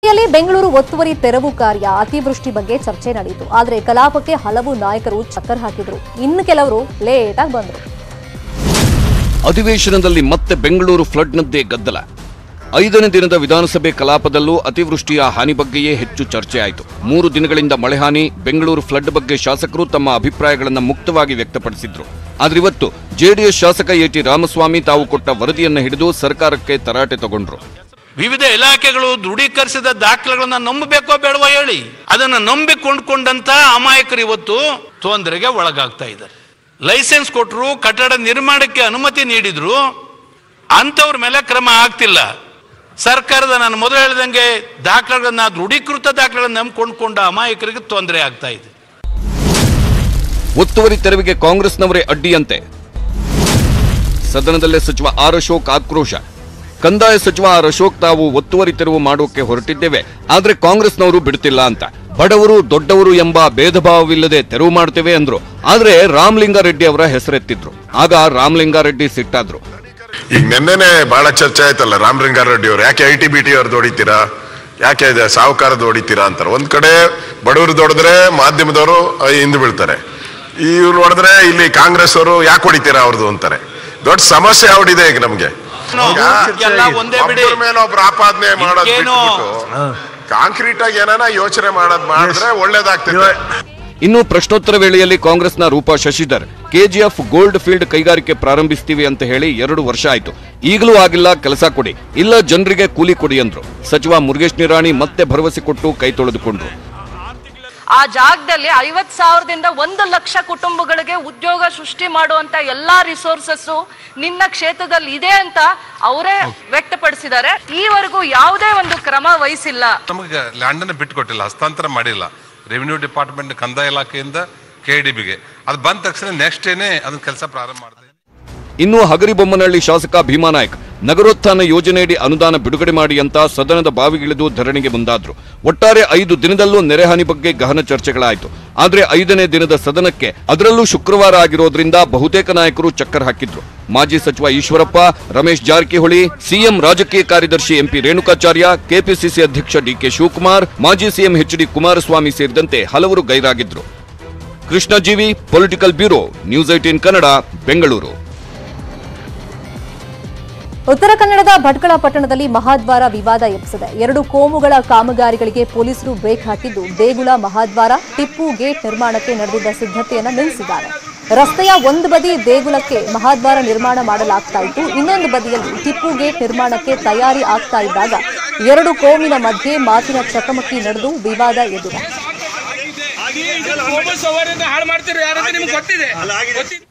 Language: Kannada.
ಬಿಜೆಪಿಯಲ್ಲಿ ಬೆಂಗಳೂರು ಒತ್ತುವರಿ ತೆರವು ಕಾರ್ಯ ಅತಿವೃಷ್ಟಿ ಬಗ್ಗೆ ಚರ್ಚೆ ನಡೆಯಿತು ಆದರೆ ಕಲಾಪಕ್ಕೆ ಹಲವು ನಾಯಕರು ಚಕ್ಕರ್ ಹಾಕಿದ್ರು ಇನ್ನು ಕೆಲವರು ಲೇಟ್ ಆಗಿ ಬಂದರು ಅಧಿವೇಶನದಲ್ಲಿ ಮತ್ತೆ ಬೆಂಗಳೂರು ಫ್ಲಡ್ನದ್ದೇ ಗದ್ದಲ ಐದನೇ ದಿನದ ವಿಧಾನಸಭೆ ಕಲಾಪದಲ್ಲೂ ಅತಿವೃಷ್ಟಿಯ ಹಾನಿ ಬಗ್ಗೆಯೇ ಹೆಚ್ಚು ಚರ್ಚೆ ಆಯಿತು ಮೂರು ದಿನಗಳಿಂದ ಮಳೆ ಹಾನಿ ಬೆಂಗಳೂರು ಫ್ಲಡ್ ಬಗ್ಗೆ ಶಾಸಕರು ತಮ್ಮ ಅಭಿಪ್ರಾಯಗಳನ್ನು ಮುಕ್ತವಾಗಿ ವ್ಯಕ್ತಪಡಿಸಿದ್ರು ಆದ್ರೆ ಇವತ್ತು ಜೆಡಿಎಸ್ ಶಾಸಕ ಎಟಿ ರಾಮಸ್ವಾಮಿ ತಾವು ಕೊಟ್ಟ ವರದಿಯನ್ನು ಹಿಡಿದು ಸರ್ಕಾರಕ್ಕೆ ತರಾಟೆ ತಗೊಂಡ್ರು ವಿವಿಧ ಇಲಾಖೆಗಳು ದೃಢೀಕರಿಸಿದ ದಾಖಲೆಗಳನ್ನ ನಂಬಬೇಕೋ ಬೇಡವೋ ಹೇಳಿ ಅದನ್ನ ನಂಬಿ ಕೊಂಡ್ಕೊಂಡಂತ ಅಮಾಯಕರು ಇವತ್ತು ತೊಂದರೆಗೆ ಒಳಗಾಗ್ತಾ ಇದ್ದಾರೆ ಲೈಸೆನ್ಸ್ ಕೊಟ್ಟರು ಕಟ್ಟಡ ನಿರ್ಮಾಣಕ್ಕೆ ಅನುಮತಿ ನೀಡಿದ್ರು ಅಂಥವ್ರ ಮೇಲೆ ಕ್ರಮ ಆಗ್ತಿಲ್ಲ ಸರ್ಕಾರದ ನಾನು ಮೊದಲು ಹೇಳಿದಂಗೆ ದಾಖಲೆಗಳನ್ನ ದೃಢೀಕೃತ ದಾಖಲೆಗಳನ್ನ ನಂಬಿಕೊಂಡ್ಕೊಂಡ ಅಮಾಯಕರಿಗೆ ತೊಂದರೆ ಆಗ್ತಾ ಇದೆ ಒತ್ತುವರಿ ತೆರವಿಗೆ ಕಾಂಗ್ರೆಸ್ನವರೇ ಅಡ್ಡಿಯಂತೆ ಸದನದಲ್ಲೇ ಸಚಿವ ಆರ್ ಅಶೋಕ್ ಆಕ್ರೋಶ ಕಂದಾಯ ಸಚಿವ ಆರ್ ಅಶೋಕ್ ತಾವು ಒತ್ತುವರಿ ತೆರವು ಮಾಡೋಕೆ ಹೊರಟಿದ್ದೇವೆ ಆದ್ರೆ ಕಾಂಗ್ರೆಸ್ನವರು ಬಿಡ್ತಿಲ್ಲ ಅಂತ ಬಡವರು ದೊಡ್ಡವರು ಎಂಬ ಭೇದ ಭಾವವಿಲ್ಲದೆ ತೆರವು ಮಾಡ್ತೇವೆ ಅಂದ್ರು ಆದ್ರೆ ರಾಮಲಿಂಗಾರೆಡ್ಡಿ ಅವರ ಹೆಸರೆತ್ತಿದ್ರು ಆಗ ರಾಮಲಿಂಗಾರೆಡ್ಡಿ ಸಿಟ್ಟಾದ್ರು ಈಗ ನಿನ್ನೆನೆ ಬಹಳ ಚರ್ಚೆ ಆಯ್ತಲ್ಲ ರಾಮಲಿಂಗಾರೆಡ್ಡಿ ಅವ್ರು ಯಾಕೆ ಐ ಟಿ ಬಿ ಟಿ ಅವ್ರದ್ದು ಹೊಡಿತೀರಾ ಯಾಕೆ ಇದು ಸಾಹುಕಾರದ್ದು ಹೊಡಿತೀರಾ ಅಂತಾರೆ ಒಂದ್ ಕಡೆ ಬಡವರು ದೊಡ್ಡದ್ರೆ ಮಾಧ್ಯಮದವರು ಹಿಂದೆ ಬೀಳ್ತಾರೆ ಇವ್ರು ನೋಡಿದ್ರೆ ಇಲ್ಲಿ ಕಾಂಗ್ರೆಸ್ ಅವರು ಯಾಕೆ ಹೊಡಿತೀರಾ ಅವ್ರದ್ದು ಅಂತಾರೆ ದೊಡ್ಡ ಸಮಸ್ಯೆ ಯಾವ್ದಿದೆ ಈಗ ನಮ್ಗೆ ಈಗ ಎಲ್ಲ ಒಂದೇ ಬಿಡಿ ಒಬ್ರ ಮೇಲೆ ಒಬ್ರು ಆಪಾದನೆ ಮಾಡೋದು ಈಗೇನು? ಕಾಂಕ್ರೀಟ್ ಆಗಿ ಏನಾನ ಯೋಚನೆ ಮಾಡೋದ್ ಮಾಡಿದ್ರೆ ಒಳ್ಳೇದಾಗ್ತದೆ ಇನ್ನು ಪ್ರಶ್ನೋತ್ತರ ವೇಳೆಯಲ್ಲಿ ಕಾಂಗ್ರೆಸ್ನ Roopa Shashidhar KGF gold field ಕೈಗಾರಿಕೆ ಪ್ರಾರಂಭಿಸ್ತೀವಿ ಅಂತ ಹೇಳಿ ಎರಡು ವರ್ಷ ಆಯ್ತು ಈಗಲೂ ಆಗಿಲ್ಲ ಕೆಲಸ ಕೊಡಿ ಇಲ್ಲ ಜನರಿಗೆ ಕೂಲಿ ಕೊಡಿ ಅಂದ್ರು ಸಚಿವ ಮುರುಗೇಶ್ ನಿರಾಣಿ ಮತ್ತೆ ಭರವಸೆ ಕೊಟ್ಟು ಕೈ ತೊಳೆದುಕೊಂಡ್ರು ಆ ಜಾಗದಲ್ಲಿ ಐವತ್ ಸಾವಿರದಿಂದ ಒಂದು ಲಕ್ಷ ಕುಟುಂಬಗಳಿಗೆ ಉದ್ಯೋಗ ಸೃಷ್ಟಿ ಮಾಡುವಂತ ಎಲ್ಲಾ ರಿಸೋರ್ಸಸ್ ನಿನ್ನ ಕ್ಷೇತ್ರದಲ್ಲಿ ಇದೆ ಅಂತ ಅವರೇ ವ್ಯಕ್ತಪಡಿಸಿದ್ದಾರೆ ಈವರೆಗೂ ಯಾವುದೇ ಒಂದು ಕ್ರಮ ವಹಿಸಿಲ್ಲ ನಮಗೆ ಲ್ಯಾಂಡ್ ಅನ್ನು ಬಿಟ್ಟುಕೊಟ್ಟಿಲ್ಲ ಹಸ್ತಾಂತರ ಮಾಡಿಲ್ಲ ರೆವಿನ್ಯೂ ಡಿಪಾರ್ಟ್ಮೆಂಟ್ ಕಂದಾಯ ಇಲಾಖೆಯಿಂದ ಕೆ ಡಿ ಬಿಗೆ ಅದು ಬಂದ ತಕ್ಷಣ ನೆಕ್ಸ್ಟ್ ಏನೇ ಅದನ್ನ ಕೆಲಸ ಪ್ರಾರಂಭ ಮಾಡಿದೆ ಇನ್ನು ಹಗರಿಬೊಮ್ಮನಹಳ್ಳಿ ಶಾಸಕ ಭೀಮಾನಾಯ್ಕ್ ನಗರೋತ್ಥಾನ ಯೋಜನೆಯಡಿ ಅನುದಾನ ಬಿಡುಗಡೆ ಮಾಡಿ ಅಂತ ಸದನದ ಬಾವಿಗಿಳಿದು ಧರಣಿಗೆ ಮುಂದಾದ್ರು ಒಟ್ಟಾರೆ ಐದು ದಿನದಲ್ಲೂ ನೆರೆಹಾನಿ ಬಗ್ಗೆ ಗಹನ ಚರ್ಚೆಗಳಾಯಿತು ಆದ್ರೆ ಐದನೇ ದಿನದ ಸದನಕ್ಕೆ ಅದರಲ್ಲೂ ಶುಕ್ರವಾರ ಆಗಿರೋದ್ರಿಂದ ಬಹುತೇಕ ನಾಯಕರು ಚಕ್ಕರ್ ಹಾಕಿದ್ರು ಮಾಜಿ ಸಚಿವ ಈಶ್ವರಪ್ಪ ರಮೇಶ್ ಜಾರಕಿಹೊಳಿ ಸಿಎಂ ರಾಜಕೀಯ ಕಾರ್ಯದರ್ಶಿ ಎಂಪಿ ರೇಣುಕಾಚಾರ್ಯ ಕೆಪಿಸಿಸಿ ಅಧ್ಯಕ್ಷ ಡಿಕೆ ಶಿವಕುಮಾರ್ ಮಾಜಿ ಸಿಎಂ ಎಚ್ ಡಿ ಕುಮಾರಸ್ವಾಮಿ ಸೇರಿದಂತೆ ಹಲವರು ಗೈರಾಗಿದ್ರು Krishna Jeevi political bureau news eighteen Kannada Bengaluru ಉತ್ತರ ಕನ್ನಡದ ಭಟ್ಕಳ ಪಟ್ಟಣದಲ್ಲಿ ಮಹಾದ್ವಾರ ವಿವಾದ ಎಬ್ಬಿಸಿದೆ ಎರಡು ಕೋಮುಗಳ ಕಾಮಗಾರಿಗಳಿಗೆ ಪೊಲೀಸರು ಬ್ರೇಕ್ ಹಾಕಿದ್ದು ದೇಗುಲ ಮಹಾದ್ವಾರ ಟಿಪ್ಪು ಗೇಟ್ ನಿರ್ಮಾಣಕ್ಕೆ ನಡೆದಿದ್ದ ಸಿದ್ಧತೆಯನ್ನು ನಿಲ್ಲಿಸಿದ್ದಾರೆ ರಸ್ತೆಯ ಒಂದು ಬದಿ ದೇಗುಲಕ್ಕೆ ಮಹಾದ್ವಾರ ನಿರ್ಮಾಣ ಮಾಡಲಾಗ್ತಾ ಇತ್ತು ಇನ್ನೊಂದು ಬದಿಯಲ್ಲಿ ಟಿಪ್ಪು ಗೇಟ್ ನಿರ್ಮಾಣಕ್ಕೆ ತಯಾರಿ ಆಗ್ತಾ ಇದ್ದಾಗ ಎರಡು ಕೋಮಿನ ಮಧ್ಯೆ ಮಾತಿನ ಚಕಮಕಿ ನಡೆದು ವಿವಾದ ಎದ್ದಿದೆ ಹಾಳು ಮಾಡ್ತಿರೋ ಯಾರಂತ ನಿಮ್ಗೆ ಗೊತ್ತಿದೆ ಗೊತ್ತಿದೆ